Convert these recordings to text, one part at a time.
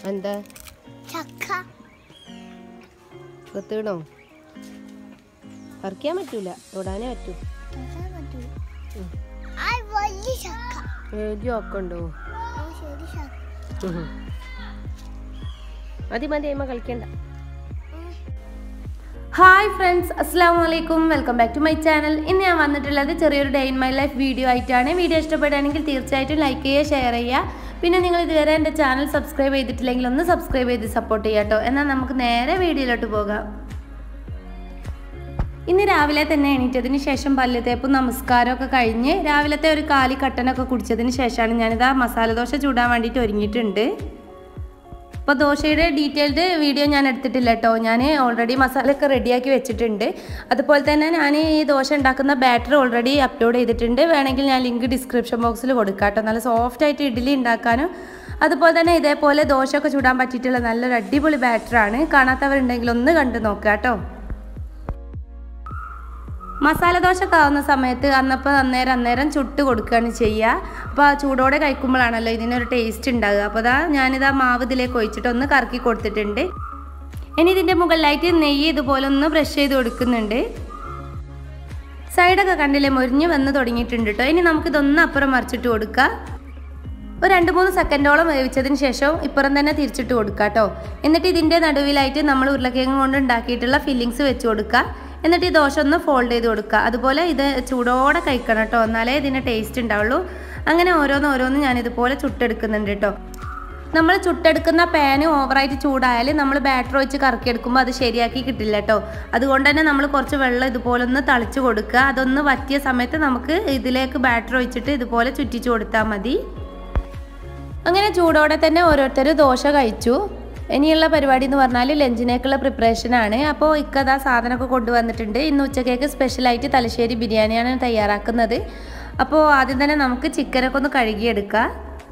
എന്താ ചക്ക കൊത്തീണോ പറിക്കാൻ പറ്റൂല തൊടാനേ പറ്റൂ തൊടാൻ പറ്റൂല. ഉം. ആ വലിയ ചക്ക ഏജ് ഒക്കെ ഉണ്ടോ ആ ശരി ചക്ക ഉം. മതി മതി അമ്മ കളിക്കണ്ട ഹായ് ഫ്രണ്ട്സ് അസ്സാം വലൈക്കും welcome back to my channel ഇന്ന് ഞാൻ വന്നിട്ടുള്ളത് ചെറിയൊരു day in my life video ആയിട്ടാണ് വീഡിയോ ഇഷ്ടപ്പെടുകയാണെങ്കിൽ തീർച്ചയായിട്ടും ലൈക്ക് ചെയ്യുക ഷെയർ ചെയ്യുക പിന്നെ നിങ്ങൾ ഇതുവരെ എൻ്റെ ചാനൽ സബ്സ്ക്രൈബ് ചെയ്തിട്ടില്ലെങ്കിൽ ഒന്ന് സബ്സ്ക്രൈബ് ചെയ്ത് സപ്പോർട്ട് ചെയ്യാം കേട്ടോ എന്നാൽ നമുക്ക് നേരെ വീഡിയോയിലോട്ട് പോകാം ഇന്ന് രാവിലെ തന്നെ എണീറ്റതിന് ശേഷം പല്ല് തേപ്പും നമസ്കാരമൊക്കെ കഴിഞ്ഞ് രാവിലത്തെ ഒരു കാലി കട്ടനൊക്കെ കുടിച്ചതിന് ശേഷമാണ് ഞാനിതാ മസാല ദോശ ചൂടാൻ വേണ്ടിയിട്ട് ഒരുങ്ങിയിട്ടുണ്ട് അപ്പോൾ ദോശയുടെ ഡീറ്റെയിൽഡ് വീഡിയോ ഞാൻ എടുത്തിട്ടില്ല കേട്ടോ ഞാൻ ഓൾറെഡി മസാലയൊക്കെ റെഡിയാക്കി വെച്ചിട്ടുണ്ട് അതുപോലെ തന്നെ ഞാൻ ഈ ദോശ ഉണ്ടാക്കുന്ന ബാറ്റർ ഓൾറെഡി അപ്ലോഡ് ചെയ്തിട്ടുണ്ട് വേണമെങ്കിൽ ഞാൻ ലിങ്ക് ഡിസ്ക്രിപ്ഷൻ ബോക്സിൽ കൊടുക്കാം കേട്ടോ നല്ല സോഫ്റ്റ് ആയിട്ട് ഇഡ്ഡലി ഉണ്ടാക്കാനും അതുപോലെ തന്നെ ഇതേപോലെ ദോശയൊക്കെ ചൂടാൻ പറ്റിയിട്ടുള്ള നല്ലൊരു അടിപൊളി ബാറ്ററാണ് കാണാത്തവരുണ്ടെങ്കിൽ ഒന്ന് കണ്ടു നോക്കുക കേട്ടോ മസാല ദോശ ഒക്കെ ആവുന്ന സമയത്ത് അന്നപ്പോൾ അന്നേരം അന്നേരം ചുട്ട് കൊടുക്കുകയാണ് ചെയ്യുക അപ്പോൾ ആ ചൂടോടെ കഴിക്കുമ്പോഴാണല്ലോ ഇതിനൊരു ടേസ്റ്റ് ഉണ്ടാകുക അപ്പോൾ അതാ ഞാനിതാ മാവ് ഇതിലേക്ക് ഒഴിച്ചിട്ട് ഒന്ന് കറക്കി കൊടുത്തിട്ടുണ്ട് ഇനി ഇതിൻ്റെ മുകളിലായിട്ട് നെയ്യ് ഇതുപോലെ ഒന്ന് ബ്രഷ് ചെയ്ത് കൊടുക്കുന്നുണ്ട് സൈഡൊക്കെ കണ്ടില്ലേ മൊരിഞ്ഞ് വന്ന് തുടങ്ങിയിട്ടുണ്ട് കേട്ടോ ഇനി നമുക്കിതൊന്ന് അപ്പുറം മറിച്ചിട്ട് കൊടുക്കുക ഒരു രണ്ട് മൂന്ന് സെക്കൻഡോളം വേവിച്ചതിന് ശേഷം ഇപ്പുറം തന്നെ തിരിച്ചിട്ട് കൊടുക്കുക കേട്ടോ എന്നിട്ട് ഇതിൻ്റെ നടുവിലായിട്ട് നമ്മൾ ഉരുളക്കിഴങ്ങ് കൊണ്ട് ഉണ്ടാക്കിയിട്ടുള്ള ഫില്ലിങ്സ് വെച്ച് കൊടുക്കുക എന്നിട്ട് ഈ ദോശ ഒന്ന് ഫോൾഡ് ചെയ്ത് കൊടുക്കുക അതുപോലെ ഇത് ചൂടോടെ കഴിക്കണം കേട്ടോ എന്നാലേ ഇതിന് ടേസ്റ്റ് ഉണ്ടാവുള്ളൂ അങ്ങനെ ഓരോന്ന് ഓരോന്ന് ഞാൻ ഇതുപോലെ ചുട്ടെടുക്കുന്നുണ്ട് കേട്ടോ നമ്മൾ ചുട്ടെടുക്കുന്ന പാന് ഓവറായിട്ട് ചൂടായാൽ നമ്മൾ ബാറ്റർ വെച്ച് കറക്കിയെടുക്കുമ്പോൾ അത് ശരിയാക്കി കിട്ടില്ല കേട്ടോ അതുകൊണ്ട് തന്നെ നമ്മൾ കുറച്ച് വെള്ളം ഇതുപോലെ ഒന്ന് തളിച്ച് കൊടുക്കുക അതൊന്ന് വറ്റിയ സമയത്ത് നമുക്ക് ഇതിലേക്ക് ബാറ്റർ ഒഴിച്ചിട്ട് ഇതുപോലെ ചുറ്റിച്ച് കൊടുത്താൽ മതി അങ്ങനെ ചൂടോടെ തന്നെ ഓരോരുത്തർ ദോശ കഴിച്ചു ഇനിയുള്ള പരിപാടി എന്ന് പറഞ്ഞാൽ ലഞ്ചിനേക്കുള്ള പ്രിപ്പറേഷനാണ് അപ്പോൾ ഇക്കതാ സാധനമൊക്കെ കൊണ്ടുവന്നിട്ടുണ്ട് ഇന്ന് ഉച്ചക്കേക്ക് സ്പെഷ്യലായിട്ട് തലശ്ശേരി ബിരിയാണിയാണ് തയ്യാറാക്കുന്നത് അപ്പോൾ ആദ്യം തന്നെ നമുക്ക് ചിക്കനൊക്കെ ഒന്ന് കഴുകിയെടുക്കാം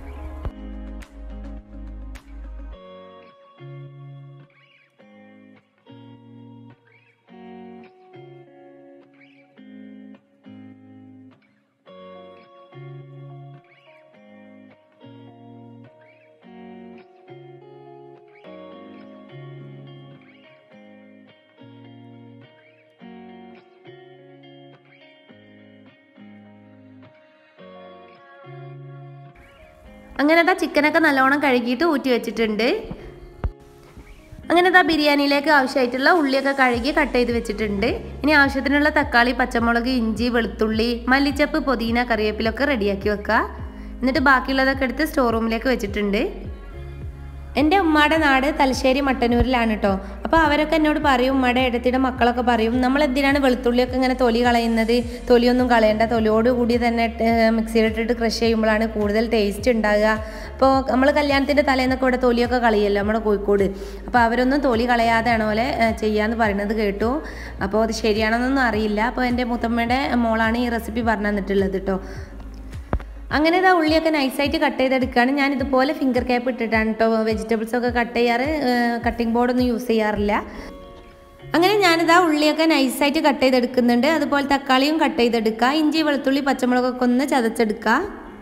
അങ്ങനെ അതാ ചിക്കനൊക്കെ നല്ലോണം കഴുകിയിട്ട് ഊറ്റി വെച്ചിട്ടുണ്ട് അങ്ങനെ അതാ ബിരിയാണിയിലേക്ക് ആവശ്യമായിട്ടുള്ള ഉള്ളിയൊക്കെ കഴുകി കട്ട് ചെയ്ത് വെച്ചിട്ടുണ്ട് ഇനി ആവശ്യത്തിനുള്ള തക്കാളി പച്ചമുളക് ഇഞ്ചി വെളുത്തുള്ളി മല്ലിച്ചപ്പ് പുതിന കറിവേപ്പിലൊക്കെ റെഡിയാക്കി വെക്കുക എന്നിട്ട് ബാക്കിയുള്ളതൊക്കെ എടുത്ത് സ്റ്റോർ റൂമിലേക്ക് വെച്ചിട്ടുണ്ട് എൻ്റെ ഉമ്മയുടെ നാട് തലശ്ശേരി മട്ടന്നൂരിലാണ് കേട്ടോ അപ്പോൾ അവരൊക്കെ എന്നോട് പറയും ഉമ്മയുടെ ഇടത്തിയുടെ മക്കളൊക്കെ പറയും നമ്മൾ എന്തിനാണ് വെളുത്തുള്ളിയൊക്കെ ഇങ്ങനെ തൊലി കളയുന്നത് തൊലിയൊന്നും കളയണ്ട തൊലിയോട് കൂടി തന്നെ മിക്സിയിലിട്ടിട്ട് ക്രഷ് ചെയ്യുമ്പോഴാണ് കൂടുതൽ ടേസ്റ്റ് ഉണ്ടാകുക അപ്പോൾ നമ്മൾ കല്യാണത്തിൻ്റെ തലേന്നൊക്കെ ഇവിടെ തൊലിയൊക്കെ കളയല്ലോ നമ്മുടെ കോഴിക്കോട് അപ്പോൾ അവരൊന്നും തൊലി കളയാതെയാണ് പോലെ ചെയ്യാന്ന് പറയുന്നത് കേട്ടു അപ്പോൾ അത് ശരിയാണെന്നൊന്നും അറിയില്ല അപ്പോൾ എൻ്റെ മുത്തമ്മയുടെ മോളാണ് ഈ റെസിപ്പി പറഞ്ഞു തന്നിട്ടുള്ളത് കേട്ടോ അങ്ങനെ ഇതാ ഉള്ളിയൊക്കെ നൈസായിട്ട് കട്ട് ചെയ്തെടുക്കുകയാണ് ഞാൻ ഇതുപോലെ ഫിംഗർ ക്യാപ്പ് ഇട്ടിട്ടാണ് കേട്ടോ വെജിറ്റബിൾസ് ഒക്കെ കട്ട് ചെയ്യാറ് കട്ടിംഗ് ബോർഡൊന്നും യൂസ് ചെയ്യാറില്ല അങ്ങനെ ഞാനിതാ ഉള്ളിയൊക്കെ നൈസായിട്ട് കട്ട് ചെയ്തെടുക്കുന്നുണ്ട് അതുപോലെ തക്കാളിയും കട്ട് ചെയ്തെടുക്കുക ഇഞ്ചി വെളുത്തുള്ളി പച്ചമുളകൊക്കെ ഒന്ന് ചതച്ചെടുക്കുക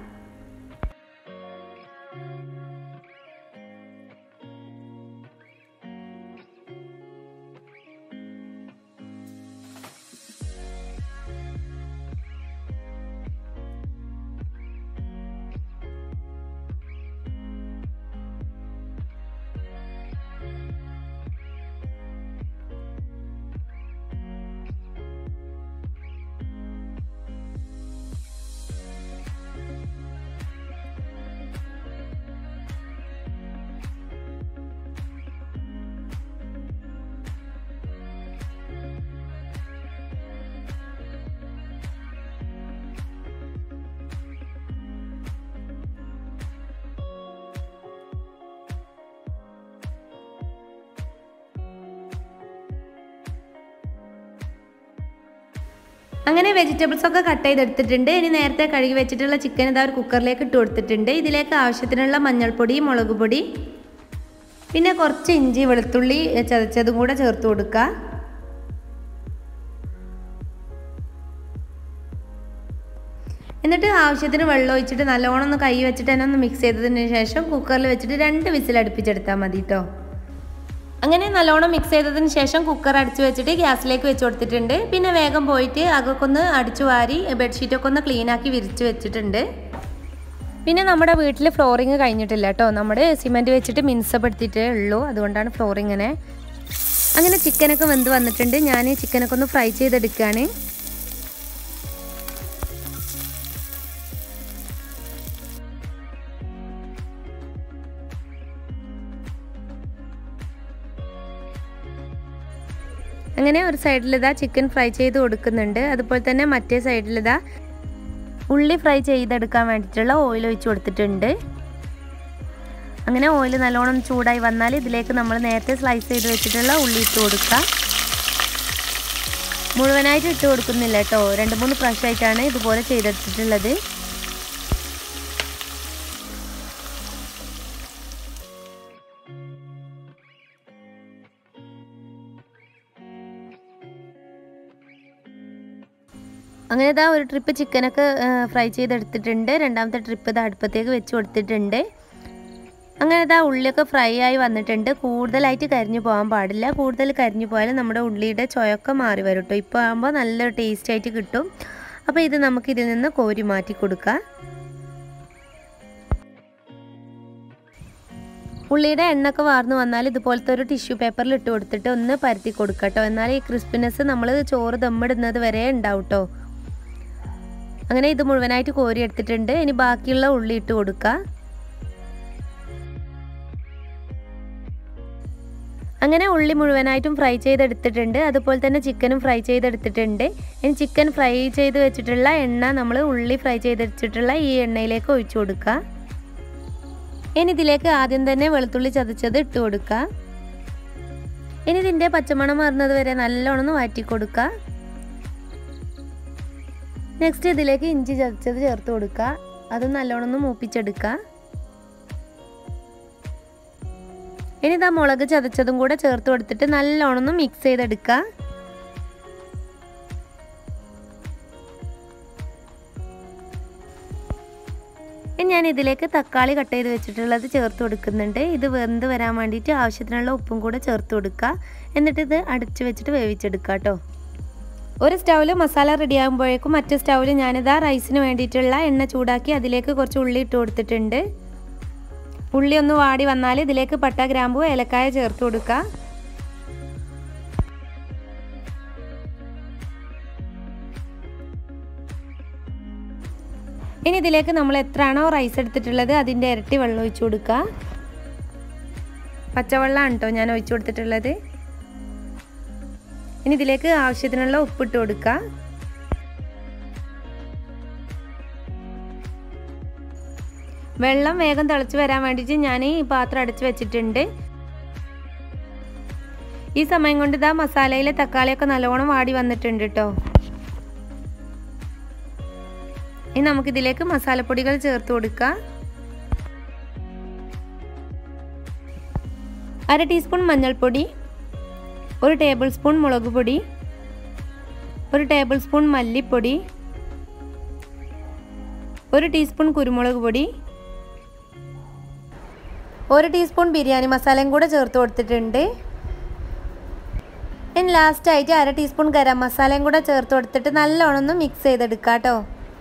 അങ്ങനെ വെജിറ്റബിൾസ് ഒക്കെ കട്ട് ചെയ്തെടുത്തിട്ടുണ്ട് ഇനി നേരത്തെ കഴുകി വെച്ചിട്ടുള്ള ചിക്കൻ ഇതാ ഒരു കുക്കറിലേക്ക് ഇട്ട് കൊടുത്തിട്ടുണ്ട് ഇതിലേക്ക് ആവശ്യത്തിനുള്ള മഞ്ഞൾപ്പൊടി മുളക് പൊടി പിന്നെ കുറച്ച് ഇഞ്ചി വെളുത്തുള്ളി ചതച്ചതും കൂടെ ചേർത്ത് കൊടുക്കുക എന്നിട്ട് ആവശ്യത്തിന് വെള്ളം ഒഴിച്ചിട്ട് നല്ലോണം ഒന്ന് കൈ വെച്ചിട്ട് തന്നെ ഒന്ന് മിക്സ് ചെയ്തതിന് ശേഷം കുക്കറിൽ വെച്ചിട്ട് രണ്ട് വിസിൽ അടുപ്പിച്ചെടുത്താൽ മതി കേട്ടോ അങ്ങനെ നല്ലോണം മിക്സ് ചെയ്തതിന് ശേഷം കുക്കർ അടിച്ചു വെച്ചിട്ട് ഗ്യാസിലേക്ക് വെച്ച് കൊടുത്തിട്ടുണ്ട് പിന്നെ വേഗം പോയിട്ട് അകൊക്കെ ഒന്ന് അടിച്ചു വാരി ബെഡ്ഷീറ്റൊക്കെ ഒന്ന് ക്ലീൻ ആക്കി വിരിച്ച് വെച്ചിട്ടുണ്ട് പിന്നെ നമ്മുടെ വീട്ടിൽ ഫ്ലോറിങ് കഴിഞ്ഞിട്ടില്ല കേട്ടോ നമ്മുടെ സിമെൻറ്റ് വെച്ചിട്ട് മിനുസപ്പെടുത്തിയിട്ടേ ഉള്ളൂ അതുകൊണ്ടാണ് ഫ്ലോറിങ്ങനെ അങ്ങനെ ചിക്കനൊക്കെ വെന്ത് വന്നിട്ടുണ്ട് ഞാൻ ചിക്കനൊക്കെ ഒന്ന് ഫ്രൈ ചെയ്തെടുക്കുകയാണ് അങ്ങനെ ഒരു സൈഡിൽ ഇതാ ചിക്കൻ ഫ്രൈ ചെയ്ത് കൊടുക്കുന്നുണ്ട് അതുപോലെ തന്നെ മറ്റേ സൈഡിൽ ഇതാ ഉള്ളി ഫ്രൈ ചെയ്തെടുക്കാൻ വേണ്ടിയിട്ടുള്ള ഓയിൽ ഒഴിച്ച് കൊടുത്തിട്ടുണ്ട് അങ്ങനെ ഓയിൽ നല്ലോണം ചൂടായി വന്നാൽ ഇതിലേക്ക് നമ്മൾ നേരത്തെ സ്ലൈസ് ചെയ്ത് വെച്ചിട്ടുള്ള ഉള്ളി ഇട്ട് കൊടുക്കുക മുഴുവനായിട്ട് ഇട്ട് കൊടുക്കുന്നില്ല കേട്ടോ രണ്ട് മൂന്ന് പ്രാവശ്യമായിട്ടാണ് ഇതുപോലെ ചെയ്തെടുത്തിട്ടുള്ളത് അങ്ങനെ ഇതാ ഒരു ട്രിപ്പ് ചിക്കനൊക്കെ ഫ്രൈ ചെയ്തെടുത്തിട്ടുണ്ട് രണ്ടാമത്തെ ട്രിപ്പ് ഇതാ അടുപ്പത്തേക്ക് വെച്ച് കൊടുത്തിട്ടുണ്ട് അങ്ങനെ ഇതാ ഉള്ളിയൊക്കെ ഫ്രൈ ആയി വന്നിട്ടുണ്ട് കൂടുതലായിട്ട് കരിഞ്ഞു പോകാൻ പാടില്ല കൂടുതൽ കരിഞ്ഞു പോയാൽ നമ്മുടെ ഉള്ളിയുടെ ചൊയൊക്കെ മാറി വരും കേട്ടോ ഇപ്പോൾ ആകുമ്പോൾ നല്ലൊരു ടേസ്റ്റ് ആയിട്ട് കിട്ടും അപ്പോൾ ഇത് നമുക്ക് ഇതിൽ നിന്ന് കോരി മാറ്റി കൊടുക്കാം ഉള്ളിയുടെ എണ്ണൊക്കെ വാർന്നു വന്നാൽ ഇതുപോലത്തെ ഒരു ടിഷ്യൂ പേപ്പറിൽ ഇട്ട് കൊടുത്തിട്ട് ഒന്ന് പരത്തി കൊടുക്കുക കേട്ടോ എന്നാൽ ഈ ക്രിസ്പിനെസ് നമ്മൾ ചോറ് ദമ്മിടുന്നത് വരെ ഉണ്ടാവും കേട്ടോ അങ്ങനെ ഇത് മുഴുവനായിട്ട് കോരി എടുത്തിട്ടുണ്ട് ഇനി ബാക്കിയുള്ള ഉള്ളി ഇട്ട് കൊടുക്കുക അങ്ങനെ ഉള്ളി മുഴുവനായിട്ടും ഫ്രൈ ചെയ്തെടുത്തിട്ടുണ്ട് അതുപോലെ തന്നെ ചിക്കനും ഫ്രൈ ചെയ്തെടുത്തിട്ടുണ്ട് ഇനി ചിക്കൻ ഫ്രൈ ചെയ്ത് വെച്ചിട്ടുള്ള എണ്ണ നമ്മൾ ഉള്ളി ഫ്രൈ ചെയ്തെടുത്തിട്ടുള്ള ഈ എണ്ണയിലേക്ക് ഒഴിച്ചു കൊടുക്കുക ഇനി ഇതിലേക്ക് ആദ്യം തന്നെ വെളുത്തുള്ളി ചതച്ചത് ഇട്ട് കൊടുക്കുക ഇനി ഇതിൻ്റെ പച്ചമണം മാറുന്നത് വരെ നല്ലോണം ഒന്ന് വാറ്റി കൊടുക്കുക നെക്സ്റ്റ് ഇതിലേക്ക് ഇഞ്ചി ചതച്ചത് ചേർത്ത് കൊടുക്കുക അത് നല്ലോണം ഒന്ന് മൂപ്പിച്ചെടുക്കുക ഇനി ഇതാ മുളക് ചതച്ചതും കൂടെ ചേർത്ത് കൊടുത്തിട്ട് നല്ലോണം ഒന്ന് മിക്സ് ചെയ്തെടുക്കുക ഇനി ഞാൻ ഇതിലേക്ക് തക്കാളി കട്ട് ചെയ്ത് വെച്ചിട്ടുള്ളത് ചേർത്ത് കൊടുക്കുന്നുണ്ട് ഇത് വെന്ത് വരാൻ വേണ്ടിയിട്ട് ആവശ്യത്തിനുള്ള ഉപ്പും കൂടെ ചേർത്ത് കൊടുക്കുക എന്നിട്ട് ഇത് അടച്ച് വെച്ചിട്ട് വേവിച്ചെടുക്കുക കേട്ടോ ഒരു സ്റ്റൗവിൽ മസാല റെഡി ആകുമ്പോഴേക്കും മറ്റേ സ്റ്റൗവിൽ ഞാനിതാ റൈസിന് വേണ്ടിയിട്ടുള്ള എണ്ണ ചൂടാക്കി അതിലേക്ക് കുറച്ച് ഉള്ളി ഇട്ട് കൊടുത്തിട്ടുണ്ട് ഉള്ളി ഒന്ന് വാടി വന്നാൽ ഇതിലേക്ക് പട്ട ഗ്രാമ്പു ഏലക്കായ ചേർത്ത് കൊടുക്കുക ഇനി ഇതിലേക്ക് നമ്മൾ എത്രയാണോ റൈസ് എടുത്തിട്ടുള്ളത് അതിൻ്റെ ഇരട്ടി വെള്ളം ഒഴിച്ചു കൊടുക്കുക പച്ചവെള്ളമാണ് കേട്ടോ ഞാൻ ഒഴിച്ചു കൊടുത്തിട്ടുള്ളത് ഇനി ഇതിലേക്ക് ആവശ്യത്തിനുള്ള ഉപ്പിട്ട് കൊടുക്കുക വെള്ളം വേഗം തിളച്ച് വരാൻ വേണ്ടിയിട്ട് ഞാൻ ഈ പാത്രം അടച്ച് വെച്ചിട്ടുണ്ട് ഈ സമയം കൊണ്ട് ഇതാ മസാലയിലെ തക്കാളിയൊക്കെ നല്ലോണം വാടി വന്നിട്ടുണ്ട് കേട്ടോ ഇനി നമുക്കിതിലേക്ക് മസാലപ്പൊടികൾ ചേർത്ത് കൊടുക്കുക അര ടീസ്പൂൺ മഞ്ഞൾപ്പൊടി ഒരു ടേബിൾ സ്പൂൺ മുളക് പൊടി ഒരു ടേബിൾ സ്പൂൺ മല്ലിപ്പൊടി ഒരു ടീസ്പൂൺ കുരുമുളക് പൊടി ഒരു ടീസ്പൂൺ ബിരിയാണി മസാലയും കൂടെ ചേർത്ത് കൊടുത്തിട്ടുണ്ട് ഇനി ലാസ്റ്റ് ആയിട്ട് അര ടീസ്പൂൺ ഗരം മസാലയും കൂടെ ചേർത്ത് കൊടുത്തിട്ട് നല്ലോണം ഒന്ന് മിക്സ് ചെയ്തെടുക്കാം കേട്ടോ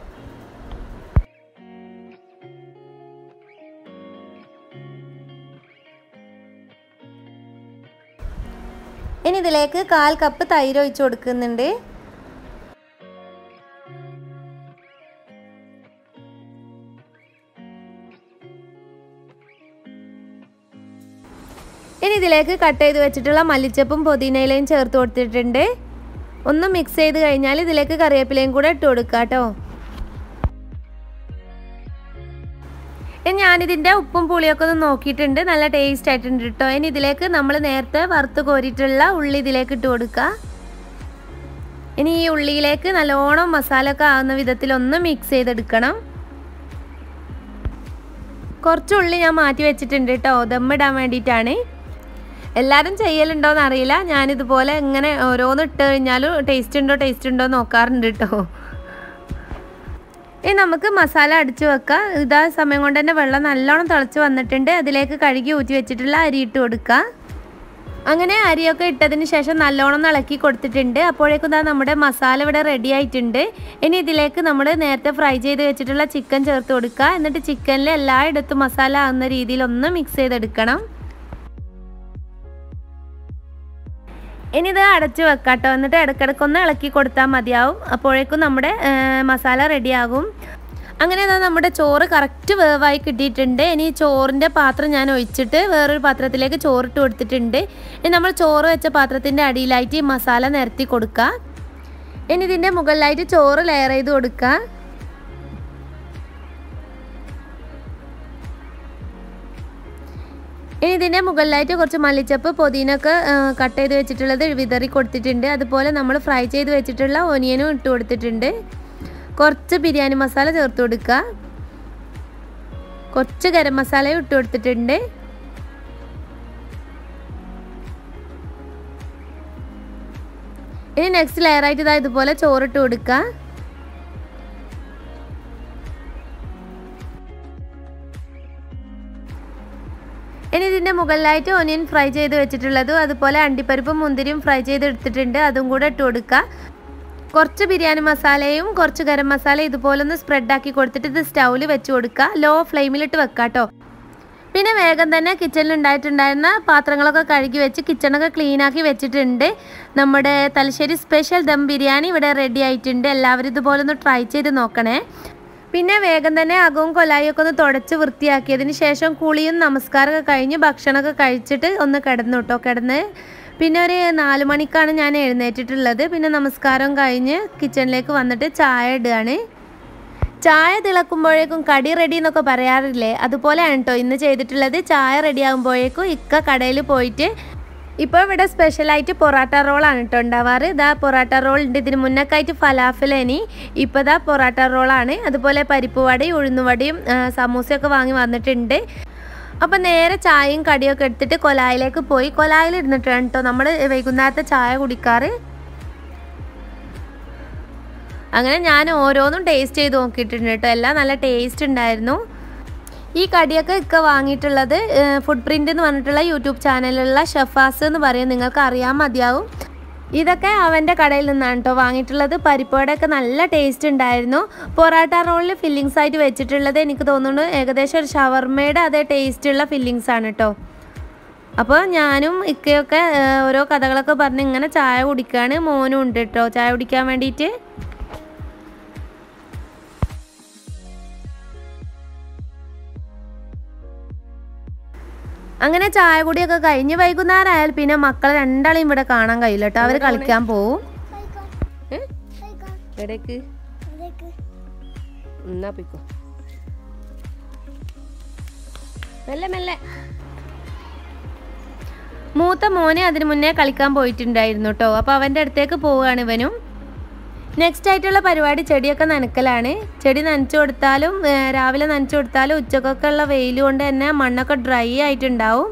ഇനി ഇതിലേക്ക് കാൽ കപ്പ് തൈര് ഒഴിച്ച് കൊടുക്കുന്നുണ്ട് ഇനി ഇതിലേക്ക് കട്ട് ചെയ്ത് വെച്ചിട്ടുള്ള മല്ലിച്ചപ്പും പുതിനയിലയും ചേർത്ത് കൊടുത്തിട്ടുണ്ട് ഒന്ന് മിക്സ് ചെയ്ത് കഴിഞ്ഞാൽ ഇതിലേക്ക് കറിവേപ്പിലയും കൂടെ ഇട്ട് കൊടുക്കുക കേട്ടോ ഞാനിതിൻ്റെ ഉപ്പും പുളിയൊക്കെ ഒന്ന് നോക്കിയിട്ടുണ്ട് നല്ല ടേസ്റ്റ് ആയിട്ടുണ്ട് കേട്ടോ ഇനി ഇതിലേക്ക് നമ്മൾ നേരത്തെ വറുത്ത് കോരിയിട്ടുള്ള ഉള്ളി ഇതിലേക്ക് ഇട്ട് കൊടുക്കുക ഇനി ഈ ഉള്ളിയിലേക്ക് നല്ലോണം മസാല ഒക്കെ ആവുന്ന വിധത്തിൽ ഒന്ന് മിക്സ് ചെയ്തെടുക്കണം കുറച്ച് ഉള്ളി ഞാൻ മാറ്റി വെച്ചിട്ടുണ്ട് കേട്ടോ ദമ്മിടാൻ വേണ്ടിയിട്ടാണ് എല്ലാവരും ചെയ്യലുണ്ടോയെന്ന് അറിയില്ല ഞാനിതുപോലെ ഇങ്ങനെ ഓരോന്ന് ഇട്ട് കഴിഞ്ഞാലും ടേസ്റ്റ് ഉണ്ടോ ടേസ്റ്റ് ഉണ്ടോ നോക്കാറുണ്ട് കേട്ടോ ഇനി നമുക്ക് മസാല അടിച്ചു വെക്കാം ഇതാ സമയം കൊണ്ട് തന്നെ വെള്ളം നല്ലോണം തിളച്ച് വന്നിട്ടുണ്ട് അതിലേക്ക് കഴുകി ഊറ്റി വെച്ചിട്ടുള്ള അരി ഇട്ട് കൊടുക്കുക അങ്ങനെ അരിയൊക്കെ ഇട്ടതിന് ശേഷം നല്ലോണം ഇളക്കി കൊടുത്തിട്ടുണ്ട് അപ്പോഴേക്കും ദാ നമ്മുടെ മസാല ഇവിടെ റെഡി ആയിട്ടുണ്ട് ഇനി ഇതിലേക്ക് നമ്മൾ നേരത്തെ ഫ്രൈ ചെയ്ത് വെച്ചിട്ടുള്ള ചിക്കൻ ചേർത്ത് കൊടുക്കുക എന്നിട്ട് ചിക്കനിൽ എല്ലായിടത്തും മസാല ആവുന്ന രീതിയിൽ ഒന്ന് മിക്സ് ചെയ്തെടുക്കണം ഇനി ഇത് അടച്ച് വെക്കാട്ടോ എന്നിട്ട് ഇടയ്ക്കിടയ്ക്ക് ഒന്ന് ഇളക്കി കൊടുത്താൽ മതിയാവും അപ്പോഴേക്കും നമ്മുടെ ആ, മസാല റെഡിയാകും അങ്ങനെ അതാ നമ്മുടെ ചോറ് കറക്റ്റ് വേവായി കിട്ടിയിട്ടുണ്ട് ഇനി ഈ ചോറിൻ്റെ പാത്രം ഞാൻ ഒഴിച്ചിട്ട് വേറൊരു പാത്രത്തിലേക്ക് ചോറിട്ട് കൊടുത്തിട്ടുണ്ട് ഇനി നമ്മൾ ചോറ് വെച്ച പാത്രത്തിൻ്റെ അടിയിലായിട്ട് ഈ മസാല നിരത്തി കൊടുക്കുക ഇനി ഇതിൻ്റെ മുകളിലായിട്ട് ചോറ് ലെയർ ചെയ്ത് കൊടുക്കുക ഇനി ഇതിൻ്റെ മുകളിലായിട്ട് കുറച്ച് മല്ലിച്ചപ്പ് പൊതിനൊക്കെ കട്ട് ചെയ്ത് വെച്ചിട്ടുള്ളത് വിതറി കൊടുത്തിട്ടുണ്ട് അതുപോലെ നമ്മൾ ഫ്രൈ ചെയ്ത് വെച്ചിട്ടുള്ള ഒനിയനും ഇട്ട് കൊടുത്തിട്ടുണ്ട് കുറച്ച് ബിരിയാണി മസാല ചേർത്ത് കൊടുക്കുക കുറച്ച് ഗരം മസാലയും ഇട്ട് കൊടുത്തിട്ടുണ്ട് ഇനി നെക്സ്റ്റ് ലെയറായിട്ട് ഇതാ ഇതുപോലെ ചോറിട്ട് കൊടുക്കുക ഇനി ഇതിൻ്റെ മുകളിലായിട്ട് ഒനിയൻ ഫ്രൈ ചെയ്ത് വെച്ചിട്ടുള്ളതും അതുപോലെ അണ്ടിപ്പരിപ്പും മുന്തിരിയും ഫ്രൈ ചെയ്ത് എടുത്തിട്ടുണ്ട് അതും കൂടെ ഇട്ട് കൊടുക്കുക കുറച്ച് ബിരിയാണി മസാലയും കുറച്ച് ഗരം മസാല ഇതുപോലെ ഒന്ന് സ്പ്രെഡ് ആക്കി കൊടുത്തിട്ട് ഇത് സ്റ്റൗവിൽ വെച്ച് കൊടുക്കുക ലോ ഫ്ലെയിമിലിട്ട് വെക്കുക കേട്ടോ പിന്നെ വേഗം തന്നെ കിച്ചണിൽ ഉണ്ടായിട്ടുണ്ടായിരുന്ന പാത്രങ്ങളൊക്കെ കഴുകി വെച്ച് കിച്ചണൊക്കെ ക്ലീൻ ആക്കി വെച്ചിട്ടുണ്ട് നമ്മുടെ തലശ്ശേരി സ്പെഷ്യൽ ദം ബിരിയാണി ഇവിടെ റെഡി ആയിട്ടുണ്ട് എല്ലാവരും ഇതുപോലെ ഒന്ന് ട്രൈ ചെയ്ത് നോക്കണേ പിന്നെ വേഗം തന്നെ അകവും കൊലായും ഒക്കെ ഒന്ന് തുടച്ച് വൃത്തിയാക്കിയതിന് ശേഷം കുളിയും നമസ്കാരമൊക്കെ കഴിഞ്ഞ് ഭക്ഷണമൊക്കെ കഴിച്ചിട്ട് ഒന്ന് കിടന്നു കേട്ടോ കിടന്ന് പിന്നെ ഒരു നാല് മണിക്കാണ് ഞാൻ എഴുന്നേറ്റിട്ടുള്ളത് പിന്നെ നമസ്കാരം കഴിഞ്ഞ് കിച്ചണിലേക്ക് വന്നിട്ട് ചായ ഇടുകയാണ് ചായ തിളക്കുമ്പോഴേക്കും കടി റെഡി എന്നൊക്കെ പറയാറില്ലേ അതുപോലെയാണ് കേട്ടോ ഇന്ന് ചെയ്തിട്ടുള്ളത് ചായ റെഡി ആകുമ്പോഴേക്കും ഇക്ക കടയിൽ പോയിട്ട് ഇപ്പോൾ ഇവിടെ സ്പെഷ്യലായിട്ട് പൊറാട്ട റോളാണ് കേട്ടോ ഉണ്ടാവാറ് ഇതാ പൊറാട്ട റോൾ ഉണ്ട് ഇതിന് മുന്നൊക്കെയായിട്ട് ഫലാഫിലേനി ഇപ്പോൾ ഇതാ പൊറാട്ട റോളാണ് അതുപോലെ പരിപ്പ് വടയും ഉഴുന്നുവടയും ആ, സമൂസയൊക്കെ വാങ്ങി വന്നിട്ടുണ്ട് അപ്പം നേരെ ചായയും കടിയൊക്കെ എടുത്തിട്ട് കൊലായിലേക്ക് പോയി കൊലായിൽ ഇരുന്നിട്ടാണ് കേട്ടോ നമ്മൾ വൈകുന്നേരത്തെ ചായ കുടിക്കാറ് അങ്ങനെ ഞാൻ ഓരോന്നും ടേസ്റ്റ് ചെയ്ത് നോക്കിയിട്ടുണ്ട് കേട്ടോ എല്ലാം നല്ല ടേസ്റ്റ് ഉണ്ടായിരുന്നു ഈ കടിയൊക്കെ ഒക്കെ വാങ്ങിയിട്ടുള്ളത് ഫുഡ് പ്രിൻ്റ് എന്ന് പറഞ്ഞിട്ടുള്ള യൂട്യൂബ് ചാനലിലുള്ള ഷെഫാസ് എന്ന് പറയും നിങ്ങൾക്ക് അറിയാൻ മതിയാവും ഇതൊക്കെ അവൻ്റെ കടയിൽ നിന്നാണ് കേട്ടോ വാങ്ങിയിട്ടുള്ളത് പരിപ്പോടൊക്കെ നല്ല ടേസ്റ്റ് ഉണ്ടായിരുന്നു പൊറാട്ട റോളിൽ ഫില്ലിങ്സ് ആയിട്ട് വെച്ചിട്ടുള്ളത് എനിക്ക് തോന്നുന്നു ഏകദേശം ഒരു ഷവർമയുടെ അതേ ടേസ്റ്റുള്ള ഫില്ലിങ്സ് ആണ് കേട്ടോ അപ്പോൾ ഞാനും ഇക്കയൊക്കെ ആ, ഓരോ കഥകളൊക്കെ പറഞ്ഞ് ഇങ്ങനെ ചായ കുടിക്കുകയാണ് മോനും ഉണ്ട് കേട്ടോ ചായ കുടിക്കാൻ വേണ്ടിയിട്ട് അങ്ങനെ ചായ കുടിയൊക്കെ കഴിഞ്ഞ് വൈകുന്നേരം ആയാൽ പിന്നെ മക്കളെ രണ്ടാളെയും ഇവിടെ കാണാൻ കഴിയില്ല കേട്ടോ അവർ കളിക്കാൻ പോവും ഏ? എവിടേക്ക് എന്നാ പോയിക്കോ മെല്ലെ മെല്ലെ മൂത്ത മോനെ അതിന് മുന്നേ കളിക്കാൻ പോയിട്ടുണ്ടായിരുന്നു കേട്ടോ അപ്പോൾ അവൻ്റെ അടുത്തേക്ക് പോവുകയാണ് ഇവനും നെക്സ്റ്റ് ആയിട്ടുള്ള പരിപാടി ചെടിയൊക്കെ നനക്കലാണ് ചെടി നനച്ചു കൊടുത്താലും ഏ, രാവിലെ നനച്ചു കൊടുത്താലും ഉച്ചക്കൊക്കെ ഉള്ള വെയിൽ കൊണ്ട് തന്നെ മണ്ണൊക്കെ ഡ്രൈ ആയിട്ടുണ്ടാവും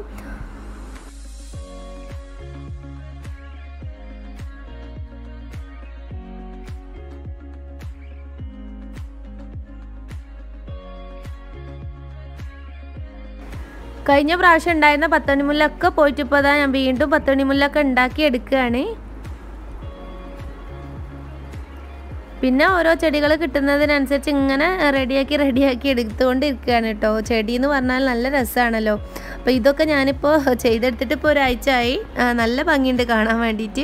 കഴിഞ്ഞ പ്രാവശ്യം ഉണ്ടായിരുന്ന പത്തണിമുല്ലൊക്കെ പോയിട്ട് ഇപ്പോൾ അതാ ഞാൻ വീണ്ടും പത്തണിമുല്ലൊക്കെ ഉണ്ടാക്കി എടുക്കുകയാണ് പിന്നെ ഓരോ ചെടികൾ കിട്ടുന്നതിനനുസരിച്ച് ഇങ്ങനെ റെഡിയാക്കി റെഡിയാക്കി എടുത്തുകൊണ്ടിരിക്കുകയാണ് കേട്ടോ ചെടി എന്ന് പറഞ്ഞാൽ നല്ല രസമാണല്ലോ അപ്പോൾ ഇതൊക്കെ ഞാനിപ്പോൾ ചെയ്തെടുത്തിട്ട് ഇപ്പോൾ ഒരാഴ്ച ആയി ആ, നല്ല ഭംഗിയുണ്ട് കാണാൻ വേണ്ടിയിട്ട്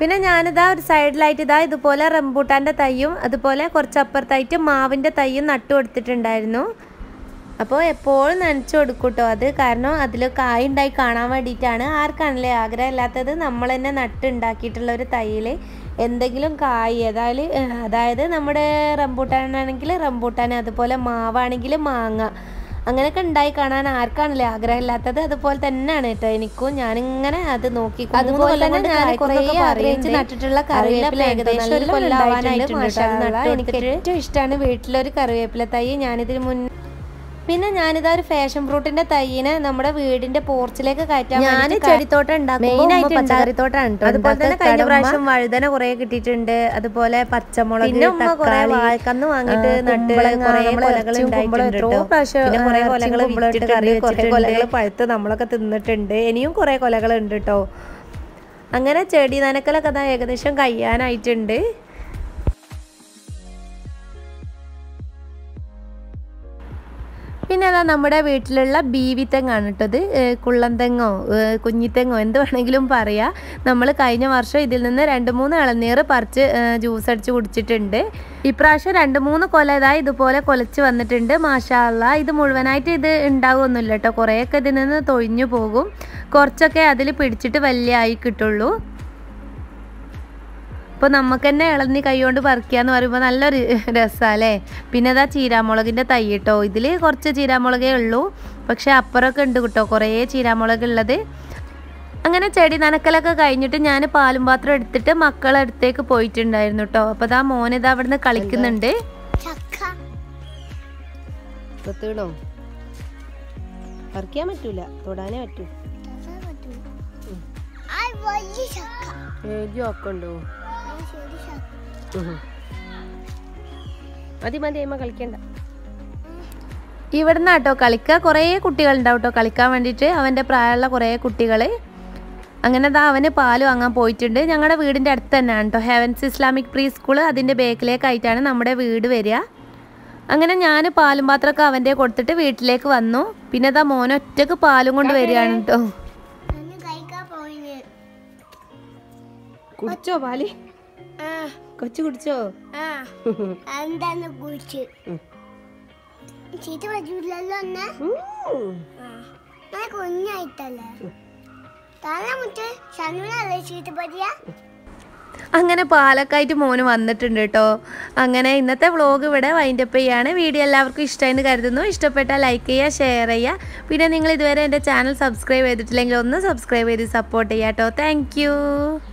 പിന്നെ ഞാനിതാ ഒരു സൈഡിലായിട്ട് ഇതാ ഇതുപോലെ റംബൂട്ടാൻ്റെ തൈയും അതുപോലെ കുറച്ച് അപ്പുറത്തായിട്ട് മാവിൻ്റെ തൈയും നട്ടു കൊടുത്തിട്ടുണ്ടായിരുന്നു അപ്പോൾ എപ്പോഴും നനച്ചു കൊടുക്കും കേട്ടോ അത് കാരണം അതിൽ കായ് ഉണ്ടായി കാണാൻ വേണ്ടിയിട്ടാണ് ആർക്കാണല്ലേ ആഗ്രഹമില്ലാത്തത് നമ്മൾ തന്നെ നട്ട് ഉണ്ടാക്കിയിട്ടുള്ള ഒരു തൈയിൽ എന്തെങ്കിലും കായ് അതായത് ഏഹ്, അതായത് നമ്മുടെ റംബൂട്ടാനാണെങ്കിൽ റംബൂട്ടാൻ അതുപോലെ മാവാണെങ്കിൽ മാങ്ങ അങ്ങനെയൊക്കെ ഉണ്ടായി കാണാൻ ആർക്കാണല്ലേ ആഗ്രഹമില്ലാത്തത് അതുപോലെ തന്നെയാണ് കേട്ടോ എനിക്കും ഞാനിങ്ങനെ അത് നോക്കി അതുപോലെ തന്നെ ഞാൻ കുറേ ആഗ്രഹിച്ച് നട്ടിട്ടുള്ള കറിവേപ്പില ഏകദേശം ഒരു കൊല്ലാവാനായിട്ടുണ്ട് എനിക്ക് ഏറ്റവും ഇഷ്ടമാണ് വീട്ടിലൊരു കറിവേപ്പില തൈ ഞാനിതിന് മുൻ പിന്നെ ഞാനിതാ ഒരു ഫാഷൻ ഫ്രൂട്ടിന്റെ തൈയിനെ നമ്മുടെ വീടിന്റെ പോർച്ചിലേക്ക് കയറ്റാൻ ഞാൻ ചെടിത്തോട്ടം മെയിനായിട്ട് പച്ചക്കറിത്തോട്ടാണ് അതുപോലെ തന്നെ കഴിഞ്ഞ പ്രാവശ്യം വഴുതന കുറെ കിട്ടിയിട്ടുണ്ട് അതുപോലെ പച്ചമുളക് പിന്നെ ഉമ്മ കുറെ വാഴക്കന്ന് വാങ്ങിയിട്ട് നട്ട് കുറെ കൊലകൾ ഉണ്ടായിട്ടുണ്ട് പിന്നെ കുറെ കൊലകൾ വിറ്റിട്ടുണ്ട് കുറെ കൊലകൾ പഴുത്ത് നമ്മളൊക്കെ തിന്നിട്ടുണ്ട് ഇനിയും കുറെ കൊലകൾ ഉണ്ട് കേട്ടോ അങ്ങനെ ചെടി നനക്കലൊക്കെ അതാ ഏകദേശം കഴിയാനായിട്ടുണ്ട് പിന്നെ അതാ നമ്മുടെ വീട്ടിലുള്ള ബീവി തെങ്ങാണ് കേട്ടത് കുള്ളൻതെങ്ങോ ഏഹ് കുഞ്ഞിത്തെങ്ങോ എന്ത് വേണമെങ്കിലും പറയാം നമ്മൾ കഴിഞ്ഞ വർഷം ഇതിൽ നിന്ന് രണ്ട് മൂന്ന് ഇളനീർ പറിച്ച് ഏഹ് ജ്യൂസ് അടിച്ച് കുടിച്ചിട്ടുണ്ട് ഇപ്രാവശ്യം രണ്ട് മൂന്ന് കൊല ഇതാ ഇതുപോലെ കൊലച്ച് വന്നിട്ടുണ്ട് മാഷാല്ല ഇത് മുഴുവനായിട്ട് ഇത് ഉണ്ടാവുമൊന്നുമില്ല കേട്ടോ കുറേയൊക്കെ ഇതിൽ നിന്ന് തൊഴിഞ്ഞു പോകും കുറച്ചൊക്കെ അതിൽ പിടിച്ചിട്ട് വലിയ ആയി കിട്ടുള്ളൂ അപ്പോൾ നമുക്ക് തന്നെ ഇളന്നി കൈകൊണ്ട് പറിക്കുക എന്ന് പറയുമ്പോൾ നല്ലൊരു രസമല്ലേ പിന്നെ അതാ ചീരാമുളകിൻ്റെ തൈ കേട്ടോ ഇതിൽ കുറച്ച് ചീരാമുളകേ ഉള്ളൂ പക്ഷേ അപ്പുറമൊക്കെ ഉണ്ട് കേട്ടോ കുറേ ചീരാമുളക് ഉള്ളത് അങ്ങനെ ചെടി നനക്കലൊക്കെ കഴിഞ്ഞിട്ട് ഞാൻ പാലും പാത്രം എടുത്തിട്ട് മക്കളെ അടുത്തേക്ക് പോയിട്ടുണ്ടായിരുന്നു കേട്ടോ അപ്പോൾ ദാ മോനിതാ അവിടുന്ന് കളിക്കുന്നുണ്ട് ചക്ക കൊത്തുകണോ പറിക്കാൻ പറ്റൂല തൊടാനേ പറ്റൂ തൊടാൻ പറ്റൂല. ആ വലിയ ചക്ക ഏജും ഒക്കെ ഉണ്ടോ ആ ശരി ചക്ക മതി മതി അമ്മ കളിക്കണ്ട ഇവിടുന്ന് കേട്ടോ കളിക്കുക കുറേ കുട്ടികളുണ്ടാവും കേട്ടോ കളിക്കാൻ വേണ്ടിയിട്ട് അവൻ്റെ പ്രായമുള്ള കുറേ കുട്ടികൾ അങ്ങനെ ദാ അവന് പാല് വാങ്ങാൻ പോയിട്ടുണ്ട് ഞങ്ങളുടെ വീടിൻ്റെ അടുത്ത് തന്നെയാണ് കേട്ടോ ഹെവൻസ് ഇസ്ലാമിക് പ്രീ സ്കൂൾ അതിൻ്റെ ബേക്കിലേക്കായിട്ടാണ് നമ്മുടെ വീട് വരിക അങ്ങനെ ഞാൻ പാലും പാത്രമൊക്കെ അവൻ്റെ കൊടുത്തിട്ട് വീട്ടിലേക്ക് വന്നു പിന്നെ ദാ മോൻ ഒറ്റക്ക് പാലും കൊണ്ട് വരികയാണ് കേട്ടോ ഒന്ന് കഴിക്കാൻ പോയിന് കുടിച്ചോ പാല് ആ കൊച്ചു കുടിച്ചോ ആ എന്താണ് കുറിച്ച് ചീത്ത പറ്റൂലല്ലോ ഒന്ന് ഞാൻ കുഞ്ഞായിട്ടല്ലേ താനെ മുറ്റ് ഷനുവിനല്ലേ ചീത്ത പറ്റിയ അങ്ങനെ പാലൊക്കെ ആയിട്ട് മോന് വന്നിട്ടുണ്ട് കേട്ടോ അങ്ങനെ ഇന്നത്തെ വ്ളോഗ് ഇവിടെ വൈൻഡപ്പ് ചെയ്യാണ് വീഡിയോ എല്ലാവർക്കും ഇഷ്ടമായെന്ന് കരുതുന്നു ഇഷ്ടപ്പെട്ടാൽ ലൈക്ക് ചെയ്യുക ഷെയർ ചെയ്യുക പിന്നെ നിങ്ങൾ ഇതുവരെ എൻ്റെ ചാനൽ സബ്സ്ക്രൈബ് ചെയ്തിട്ടില്ലെങ്കിൽ ഒന്ന് സബ്സ്ക്രൈബ് ചെയ്ത് സപ്പോർട്ട് ചെയ്യാം കേട്ടോ താങ്ക്